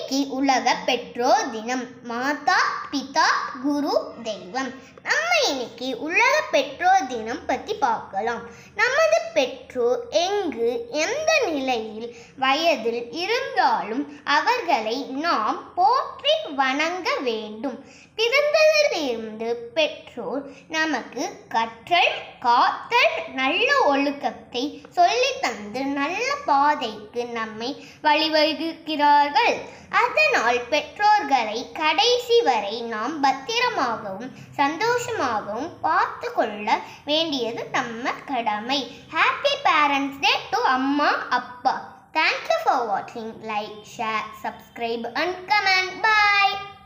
இன்னைக்கு உலக பெற்றோர் தினம் மாதா பிதா குரு தெய்வம் நம்ம இன்னைக்கு உலக பெற்றோர் தினம் பற்றி பார்க்கலாம் நமது பெற்றோர் எங்கு எந்த நிலையில் வயதில் இருந்தாலும் அவர்களை நாம் போற்றி வணங்க வேண்டும் பிறந்ததிலிருந்து பெற்றோர் நமக்கு கற்றல் காத்தல் நல்ல ஒழுக்கத்தை சொல்லித் தந்து நல்ல பாதைக்கு நம்மை வழிவகுக்கிறார்கள் அதனால் பெற்றோர்களை கடைசி வரை நாம் பத்திரமாகவும் சந்தோஷமாகவும் பார்த்து கொள்ள வேண்டியது நம்ம கடமை ஹாப்பி பேரண்ட்ஸ் டே டு அம்மா அப்பா தேங்க்யூ ஃபார் வாட்சிங் like share subscribe and comment bye